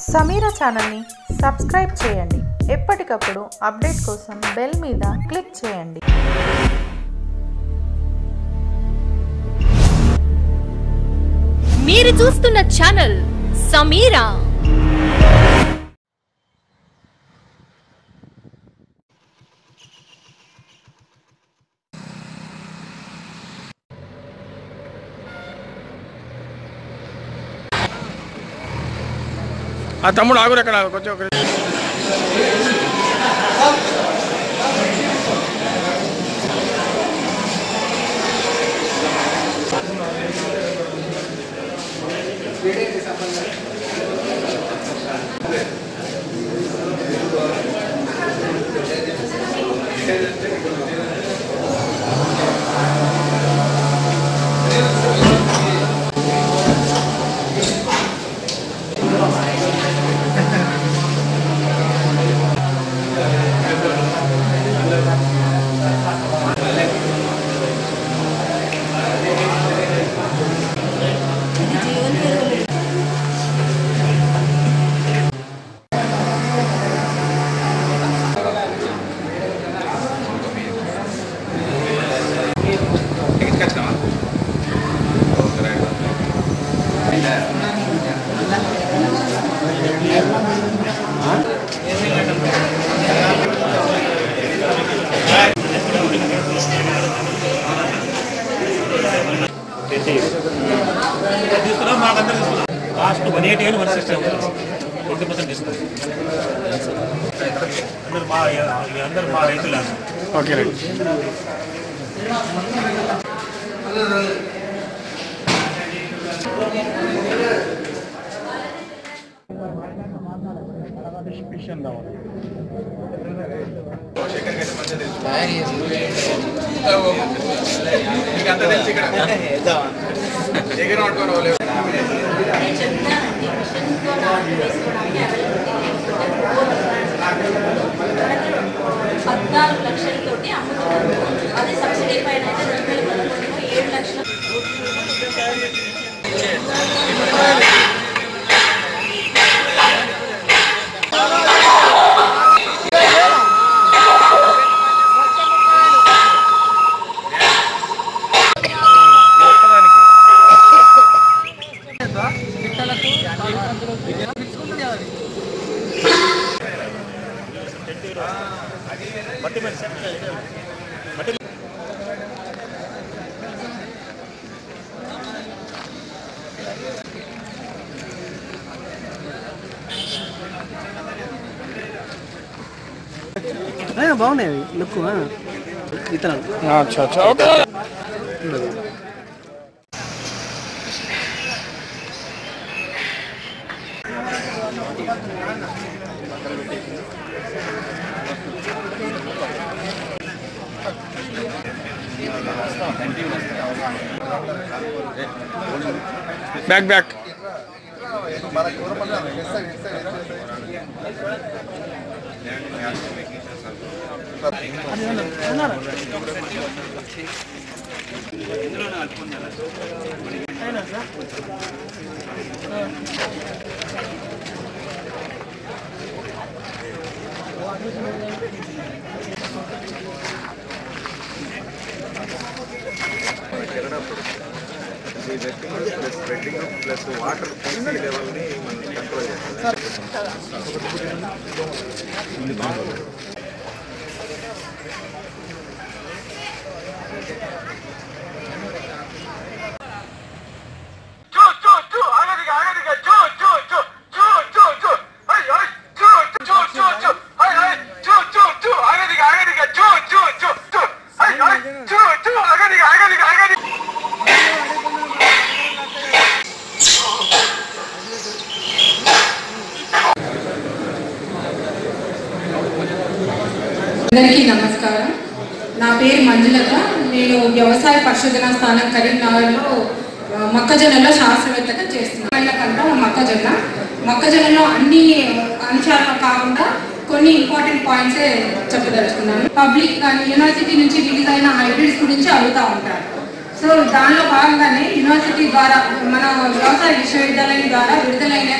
సమీరా ఛానల్ని సబ్స్క్రైబ్ చేయండి ఎప్పటికప్పుడు అప్డేట్ కోసం బెల్ మీద క్లిక్ చేయండి మీరు చూస్తున్న ఛానల్ సమీరా ఆ తమ్ముడు ఆగురు అక్కడ కొంచెం ఒక తీసుకున్నాం మాకందరూ తీసుకున్నాం last one eighty one sixty twenty percent discount అందరు మా అందరు మా రైతులు ఓకే రైట్ పద్నాలుగు లక్షలతోటి అమ్ముతున్నారు అదే సబ్సిడీ పైన అయితే రెండు వేల పదకొండులో ఏడు లక్షల బట్టి మరి సెట్ బట్టి బాగున్నాయి అవి లుక్ విత్తనాలు అచ్చా అచ్చా okay back back spreading plus water లెవెల్ని మనం కంట్రోల్ చేస్తాం అందరికీ నమస్కారం నా పేరు మంజులత నేను వ్యవసాయ పరిశోధన స్థానం కరీంనగర్లో ఆ, మొక్కజొన్నలో శాస్త్రవేత్తగా చేస్తున్నాను పంట మొక్కజొన్న మొక్కజొన్నలో అన్ని అంశాలు కాకుండా కొన్ని ఇంపార్టెంట్ పాయింట్స్ చెప్పదలుచుకున్నాను పబ్లిక్ కానీ యూనివర్సిటీ నుంచి రిలీజ్ అయిన హైబ్రిడ్స్ గురించి అడుగుతూ ఉంటారు సో దానిలో భాగంగానే యూనివర్సిటీ ద్వారా మన వ్యవసాయ విశ్వవిద్యాలయం ద్వారా విడుదలైన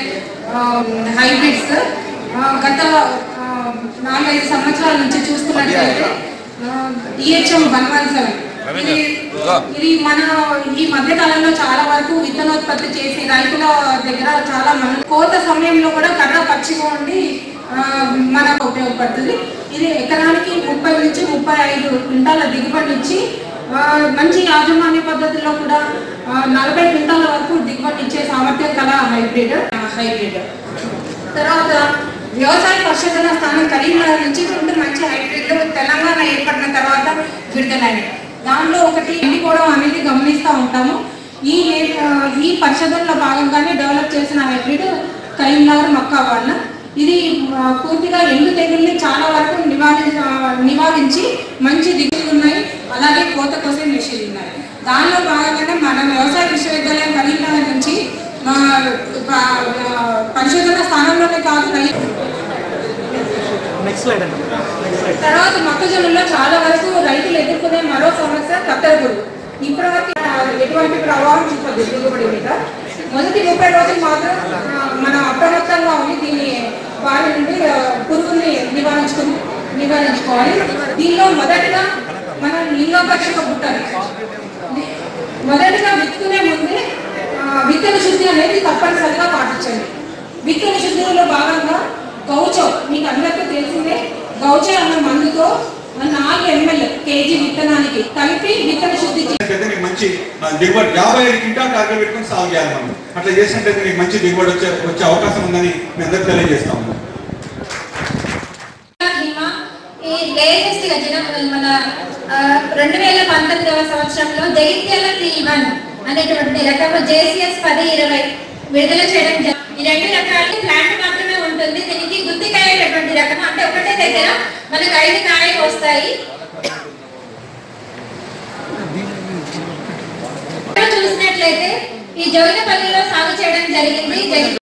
హైబ్రిడ్స్ గత ఆ, నాలుగైదు సంవత్సరాల నుంచి చూస్తున్నట్లయితే డిహెచ్ఎం వన్ వన్ సెవెన్ ఇది ఇది మన ఈ మధ్య కాలంలో చాలా వరకు విత్తనోత్పత్తి చేసి రైతుల దగ్గర చాలా మన కోత సమయంలో కూడా కర్ర పచ్చిగా ఉండి ఆ, మనకు ఉపయోగపడుతుంది ఇది ఎకరానికి ముప్పై నుంచి ముప్పై ఐదు క్వింటాల దిగుబడి ఇచ్చి ఆ, మంచి యాజమాన్య పద్ధతిలో కూడా ఆ, నలభై క్వింటాల వరకు దిగుబడి ఇచ్చే సామర్థ్యం కల హైబ్రిడ్ ఆ, హైబ్రిడ్ తర్వాత వ్యవసాయ పరిశోధన స్థానం కరీంనగర్ నుంచి రెండు మంచి హైబ్రిడ్లు తెలంగాణ ఏర్పడిన తర్వాత విడుదలైనవి దానిలో ఒకటి ఎండిపోవడం అనేది గమనిస్తూ ఉంటాము ఈ ఏ- ఆ, ఈ పరిశోధనలో భాగంగానే డెవలప్ చేసిన హైబ్రిడ్ కరీంనగర్ మక్కా వాళ్ళ ఇది ఆ, పూర్తిగా ఎండు తెగుల్ని చాలా వరకు నివారి ఆ, నివారించి మంచి దిగులు ఉన్నాయి అలాగే కోత కోసం మెషిన్ ఉన్నాయి దానిలో భాగంగానే మన వ్యవసాయ విశ్వవిద్యాలయం కరీంనగర్ నుంచి మా ప- ఆ, పరిశోధన స్థానంలోనే కాదు రైతు నెక్స్ట్ స్లైడ్ అండి నెక్స్ట్ స్లైడ్ తర్వాత మొక్కజొన్నలో చాలా వరకు రైతులు ఎదుర్కొనే మరో సమస్య కత్తెర పురుగు ఇప్పటివరకు ఆ, ఎటువంటి ప్రభావం చూపదు దిగుబడి మీద మొదటి ముప్పై రోజులు మాత్రం ఆ, మనం అప్రమత్తంగా ఉండి దీన్ని వారి నుండి ఆ, పురుగుని నివారించుకుని నివారించుకోవాలి దీనిలో మొదటిగా మనం లింగోపక్షక బుట్టలు మొదటిగా విత్తుకునే ముందే ఆ, విత్తన శుద్ధి అనేది తప్పనిసరిగా పాటించండి విత్తన శుద్ధిలో భాగంగా గౌచో మీకు అందరికీ తెలిసిందే గౌచో అన్న మందుతో నాలుగు ఎంఎల్ కేజీ విత్తనానికి కలిపి విత్తన శుద్ధి చే- అయితే నీకు మంచి ఆ, దిగుబడి యాభై ఐదు క్వింటాల్ టార్గెట్ పెట్టుకుని సాగు చేయాలి మనం అట్లా చేసినట్లయితే నీకు మంచి దిగుబడి వచ్చే వచ్చే అవకాశం ఉందని మీ అందరికి తెలియజేస్తాము హిమ ఈ లేటెస్ట్ గా జన మన ఆ, రెండు వేల పంతొమ్మిదవ సంవత్సరంలో జగిత్యాల త్రీ వన్ అనేటువంటి రకము జేసీఎస్ పది ఇరవై విడుదల చేయడం జరి- ఈ రెండు రకాలు ప్లాంట్ మాత్రమే ఉంటుంది దీనికి గుత్తికాయ అనేటువంటి రకం అంటే ఒకటే దగ్గర మనకు ఐదు కాయలు వస్తాయి చూసినట్లయితే ఈ జోగినపల్లిలో సాగు చేయడం జరిగింది జగి